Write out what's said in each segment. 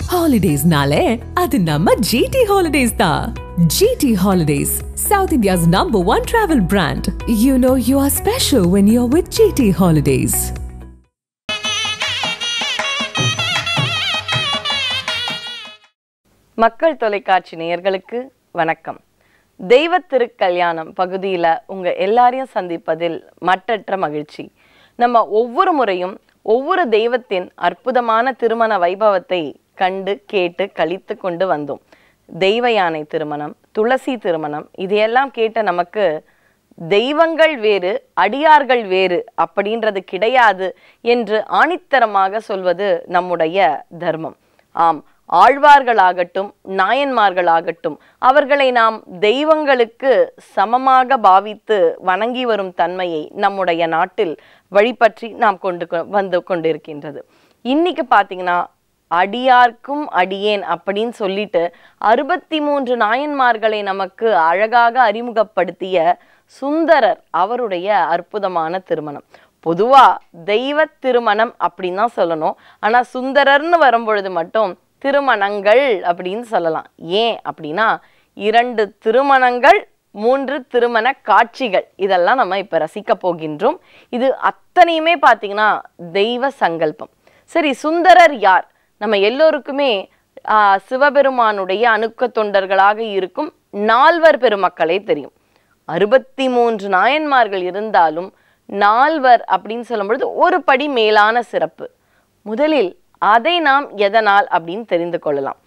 ஹாலிடேஸ்னாலே அது நம்ம ஜிடி ஹாலிடேஸ் தான் GT holidays south India's number one travel brand you know you are special when you are with GT holidays மக்கள் தொலைக்காட்சி நேயர்களுக்கு வணக்கம் தெய்வ திருக்கல்யாணம் பகுதியில் உங்க எல்லாரையும் சந்திப்பதில் மற்றற்ற மகிழ்ச்சி நம்ம ஒவ்வொரு முறையும் ஒவ்வொரு தெய்வத்தின் அற்புதமான திருமண வைபவத்தை கண்டு கேட்டு கழித்து கொண்டு வந்தோம் தெய்வ யானை திருமணம் துளசி திருமணம் இதையெல்லாம் கேட்ட நமக்கு தெய்வங்கள் வேறு அடியார்கள் வேறு அப்படின்றது கிடையாது என்று ஆணித்தரமாக சொல்வது நம்முடைய தர்மம் ஆம் ஆழ்வார்களாகட்டும் நாயன்மார்களாகட்டும் அவர்களை நாம் தெய்வங்களுக்கு சமமாக பாவித்து வணங்கி வரும் தன்மையை நம்முடைய நாட்டில் வழிபற்றி நாம் கொண்டு கொ- வந்து கொண்டிருக்கின்றது இன்னைக்கு பார்த்தீங்கன்னா அடியார்க்கும் அடியேன் அப்படின்னு சொல்லிட்டு அறுபத்தி மூன்று நாயன்மார்களை நமக்கு அழகாக அறிமுகப்படுத்திய சுந்தரர் அவருடைய அற்புதமான திருமணம் பொதுவா தெய்வ திருமணம் அப்படின்னு தான் சொல்லணும் ஆனா சுந்தரர்னு வரும்பொழுது மட்டும் திருமணங்கள் அப்படின்னு சொல்லலாம் ஏன் அப்படின்னா இரண்டு திருமணங்கள் மூன்று திருமண காட்சிகள் இதெல்லாம் நம்ம இப்ப ரசிக்க போகின்றோம் இது அத்தனையுமே பார்த்தீங்கன்னா தெய்வ சங்கல்பம் சரி சுந்தரர் யார் நம்ம எல்லோருக்குமே ஆஹ், சிவபெருமானுடைய அணுக்க தொண்டர்களாக இருக்கும் நால்வர் பெருமக்களே தெரியும் அறுபத்தி மூன்று நாயன்மார்கள் இருந்தாலும் நால்வர் அப்படின்னு சொல்லும்பொழுது ஒரு படி மேலான சிறப்பு முதலில் அதை நாம் எதனால் அப்படின்னு தெரிந்து கொள்ளலாம்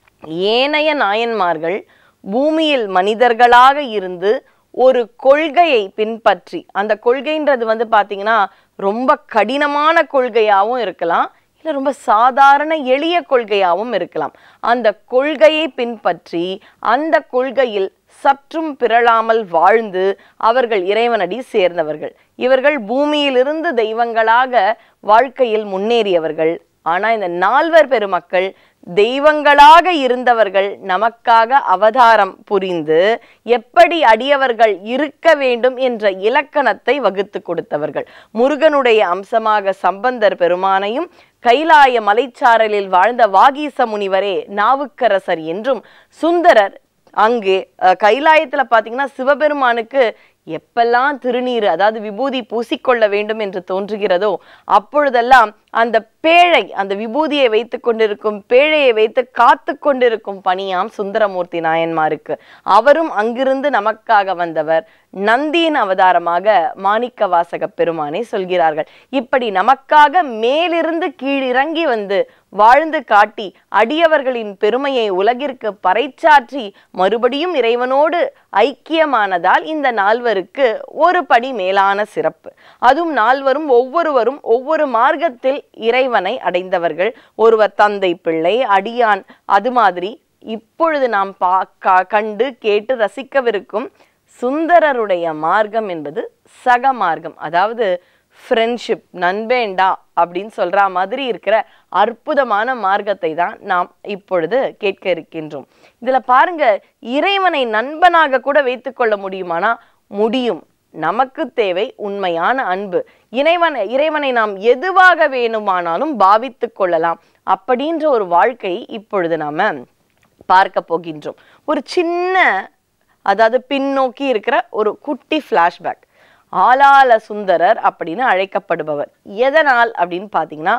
ஏனைய நாயன்மார்கள் பூமியில் மனிதர்களாக இருந்து ஒரு கொள்கையை பின்பற்றி அந்த கொள்கைன்றது வந்து பார்த்தீங்கன்னா ரொம்ப கடினமான கொள்கையாகவும் இருக்கலாம் இல்லை ரொம்ப சாதாரண எளிய கொள்கையாகவும் இருக்கலாம் அந்த கொள்கையை பின்பற்றி அந்த கொள்கையில் சற்றும் பிறழாமல் வாழ்ந்து அவர்கள் இறைவனடி சேர்ந்தவர்கள் இவர்கள் பூமியிலிருந்து தெய்வங்களாக வாழ்க்கையில் முன்னேறியவர்கள் ஆனா இந்த நால்வர் பெருமக்கள் தெய்வங்களாக இருந்தவர்கள் நமக்காக அவதாரம் புரிந்து எப்படி அடியவர்கள் இருக்க வேண்டும் என்ற இலக்கணத்தை வகுத்து கொடுத்தவர்கள் முருகனுடைய அம்சமாக சம்பந்தர் பெருமானையும் கைலாய மலைச்சாரலில் வாழ்ந்த வாகீச முனிவரே நாவுக்கரசர் என்றும் சுந்தரர் அங்கே அஹ், கைலாயத்துல பாத்தீங்கன்னா சிவபெருமானுக்கு எப்பெல்லாம் திருநீர் அதாவது விபூதி பூசிக்கொள்ள வேண்டும் என்று தோன்றுகிறதோ அப்பொழுதெல்லாம் அந்த பேழை அந்த விபூதியை வைத்து கொண்டிருக்கும் பேழையை வைத்து காத்து கொண்டிருக்கும் பணியாம் சுந்தரமூர்த்தி நாயன்மாருக்கு அவரும் அங்கிருந்து நமக்காக வந்தவர் நந்தியின் அவதாரமாக மாணிக்க வாசக பெருமானை சொல்கிறார்கள் இப்படி நமக்காக மேலிருந்து கீழிறங்கி வந்து வாழ்ந்து காட்டி அடியவர்களின் பெருமையை உலகிற்கு பறைச்சாற்றி மறுபடியும் இறைவனோடு ஐக்கியமானதால் இந்த நால்வருக்கு ஒரு படி மேலான சிறப்பு அதுவும் நால்வரும் ஒவ்வொருவரும் ஒவ்வொரு மார்க்கத்தில் இறைவனை அடைந்தவர்கள் ஒருவர் தந்தை பிள்ளை அடியான் அது மாதிரி இப்பொழுது நாம் பா கா- கண்டு கேட்டு ரசிக்கவிருக்கும் சுந்தரருடைய மார்க்கம் என்பது சக மார்க்கம் அதாவது ஃப்ரெண்ட்ஷிப் நண்பேண்டா அப்படின்னு சொல்ற மாதிரி இருக்கிற அற்புதமான மார்க்கத்தை தான் நாம் இப்பொழுது கேட்க இருக்கின்றோம் இதுல பாருங்க இறைவனை நண்பனாக கூட வைத்துக்கொள்ள முடியுமானா முடியும் நமக்கு தேவை உண்மையான அன்பு இறைவனை இறைவனை நாம் எதுவாக வேணுமானாலும் பாவித்துக் கொள்ளலாம் அப்படின்ற ஒரு வாழ்க்கை இப்பொழுது நாம பார்க்க போகின்றோம் ஒரு சின்ன அதாவது பின்னோக்கி இருக்கிற ஒரு குட்டி ஃப்ளாஷ்பேக் ஆலால சுந்தரர் அப்படின்னு அழைக்கப்படுபவர் எதனால் அப்படின்னு பார்த்தீங்கன்னா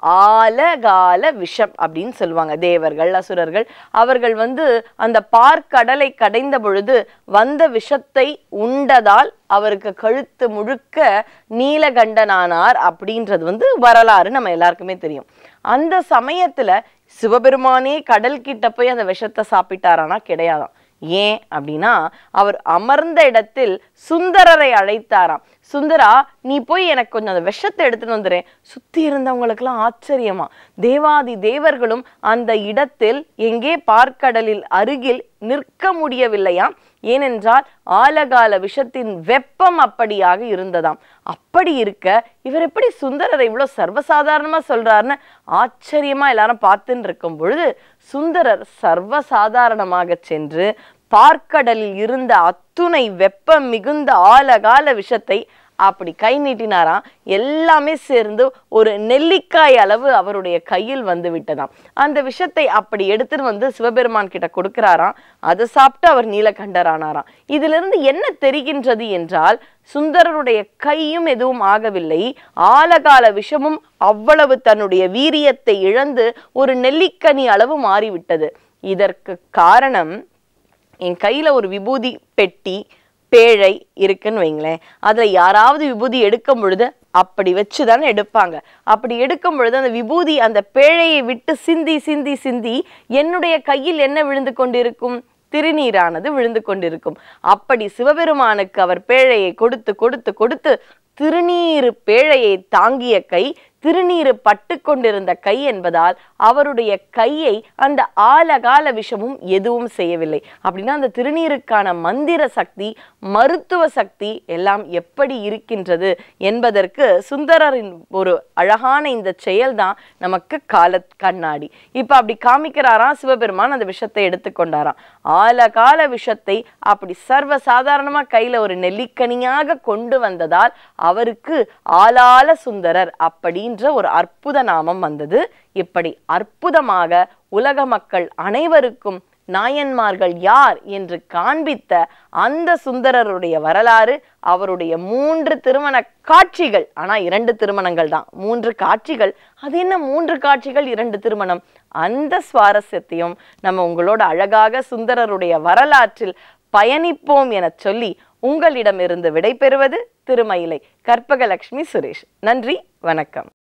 ஆலகால விஷம் அப்படின்னு சொல்லுவாங்க தேவர்கள் அசுரர்கள் அவர்கள் வந்து அந்த பார்க்கடலை கடைந்த பொழுது வந்த விஷத்தை உண்டதால் அவருக்கு கழுத்து முழுக்க நீலகண்டனானார் அப்படின்றது வந்து வரலாறு நம்ம எல்லாருக்குமே தெரியும் அந்த சமயத்துல சிவபெருமானே கடல் கிட்ட போய் அந்த விஷத்தை சாப்பிட்டாரானா கிடையாதாம் ஏன் அப்படின்னா அவர் அமர்ந்த இடத்தில் சுந்தரரை அழைத்தாராம் சுந்தரா நீ போய் எனக்கு கொஞ்சம் அந்த விஷத்தை எடுத்துட்டு வந்துடுறேன் சுத்தி இருந்தவங்களுக்கெல்லாம் ஆச்சரியமா தேவாதி தேவர்களும் அந்த இடத்தில் எங்கே பார்க்கடலில் அருகில் நிற்க முடியவில்லையாம் ஏனென்றால் ஆலகால விஷத்தின் வெப்பம் அப்படியாக இருந்ததாம் அப்படி இருக்க இவர் எப்படி சுந்தரரை இவ்வளவு சர்வசாதாரணமா சொல்றாருன்னு ஆச்சரியமா எல்லாரும் பார்த்துன்னு இருக்கும் பொழுது சுந்தரர் சர்வசாதாரணமாக சென்று பார்க்கடலில் இருந்த அத்துணை வெப்பம் மிகுந்த ஆலகால விஷத்தை அப்படி கை நீட்டினாராம் எல்லாமே சேர்ந்து ஒரு நெல்லிக்காய் அளவு அவருடைய கையில் வந்து விட்டதாம் அந்த விஷத்தை அப்படி எடுத்துட்டு வந்து சிவபெருமான் கிட்ட கொடுக்கிறாராம் அதை சாப்பிட்டு அவர் நீலகண்டரானாராம் இதிலிருந்து என்ன தெரிகின்றது என்றால் சுந்தரருடைய கையும் எதுவும் ஆகவில்லை ஆலகால விஷமும் அவ்வளவு தன்னுடைய வீரியத்தை இழந்து ஒரு நெல்லிக்கனி அளவு மாறிவிட்டது இதற்கு காரணம் என் கையில ஒரு விபூதி பெட்டி பேழை இருக்குன்னு வைங்களேன் அதுல யாராவது விபூதி எடுக்கும் பொழுது அப்படி வச்சு தானே எடுப்பாங்க அப்படி எடுக்கும் பொழுது அந்த விபூதி அந்த பேழையை விட்டு சிந்தி சிந்தி சிந்தி என்னுடைய கையில் என்ன விழுந்து கொண்டிருக்கும் திருநீரானது விழுந்து கொண்டிருக்கும் அப்படி சிவபெருமானுக்கு அவர் பேழையை கொடுத்து கொடுத்து கொடுத்து திருநீரு பேழையை தாங்கிய கை திருநீரு பட்டு கொண்டிருந்த கை என்பதால் அவருடைய கையை அந்த ஆலகால விஷமும் எதுவும் செய்யவில்லை அப்படின்னா அந்த திருநீருக்கான மந்திர சக்தி மருத்துவ சக்தி எல்லாம் எப்படி இருக்கின்றது என்பதற்கு சுந்தரரின் ஒரு அழகான இந்த செயல்தான் நமக்கு கால கண்ணாடி இப்ப அப்படி காமிக்கிறாராம் சிவபெருமான் அந்த விஷத்தை எடுத்துக்கொண்டாராம் ஆலகால விஷத்தை அப்படி சர்வ சாதாரணமா கையில ஒரு நெல்லிக்கனியாக கொண்டு வந்ததால் அவருக்கு ஆலால சுந்தரர் அப்படின்ற ஒரு அற்புத நாமம் வந்தது இப்படி அற்புதமாக உலக மக்கள் அனைவருக்கும் நாயன்மார்கள் யார் என்று காண்பித்த அந்த சுந்தரருடைய வரலாறு அவருடைய மூன்று திருமண காட்சிகள் ஆனா இரண்டு திருமணங்கள் தான் மூன்று காட்சிகள் அது என்ன மூன்று காட்சிகள் இரண்டு திருமணம் அந்த சுவாரஸ்யத்தையும் நம்ம உங்களோட அழகாக சுந்தரருடைய வரலாற்றில் பயணிப்போம் என சொல்லி உங்களிடமிருந்து விடைபெறுவது திருமயிலை கற்பகலட்சுமி சுரேஷ் நன்றி வணக்கம்